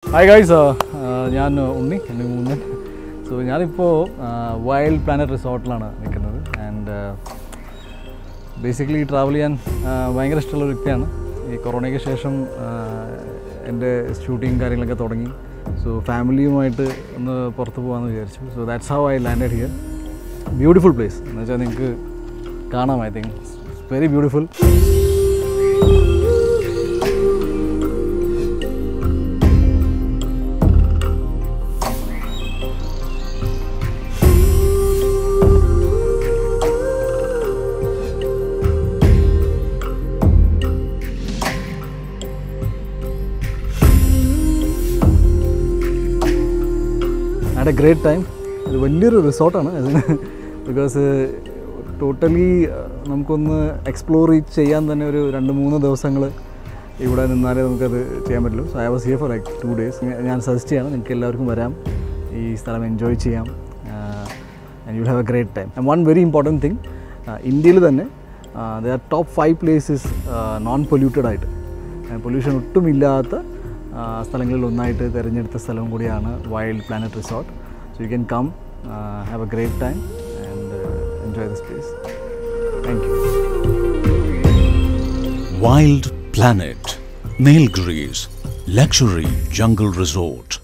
Hi guys ഞാൻ ഉണ്ണി എൻ്റെ മൂന്നൻ സോ ഞാനിപ്പോൾ വൈൽഡ് പ്ലാനറ്റ് റിസോർട്ടിലാണ് നിൽക്കുന്നത് ആൻഡ് ബേസിക്കലി ട്രാവൽ ചെയ്യാൻ ആ, ഭയങ്കര ഇഷ്ടമുള്ള ഒരു വ്യക്തിയാണ് ഈ കൊറോണയ്ക്ക് ശേഷം ആ, എൻ്റെ ഷൂട്ടിങ് കാര്യങ്ങളൊക്കെ തുടങ്ങി സോ ഫാമിലിയുമായിട്ട് ഒന്ന് പുറത്ത് പോകാമെന്ന് വിചാരിച്ചു so that's how I landed here beautiful place എന്ന് വെച്ചാൽ നിങ്ങൾക്ക് കാണാം I think very beautiful and a great time ഇത് വലിയൊരു റിസോർട്ടാണ് അതിന് ബിക്കോസ് ടോട്ടലി നമുക്കൊന്ന് എക്സ്പ്ലോർ ചെയ്യാൻ തന്നെ ഒരു രണ്ട് മൂന്ന് ദിവസങ്ങൾ ഇവിടെ നിന്നാലേ നമുക്കത് ചെയ്യാൻ പറ്റുള്ളൂ so I was here for like two days ഞാൻ സജസ്റ്റ് ചെയ്യാണ് നിങ്ങൾക്ക് എല്ലാവർക്കും വരാം ഈ സ്ഥലം എൻജോയ് ചെയ്യാം and you have a great time and one very important thing ഇന്ത്യയിൽ തന്നെ they are top five places non polluted ആയിട്ട് പൊല്യൂഷൻ ഒട്ടുമില്ലാത്ത ആ, സ്ഥലങ്ങളിൽ ഒന്നായിട്ട് തിരഞ്ഞെടുത്ത സ്ഥലം കൂടിയാണ് Wild Planet resort so you can come have a great time and enjoy this place thank you Wild Planet, Nilgiris, Luxury Jungle Resort.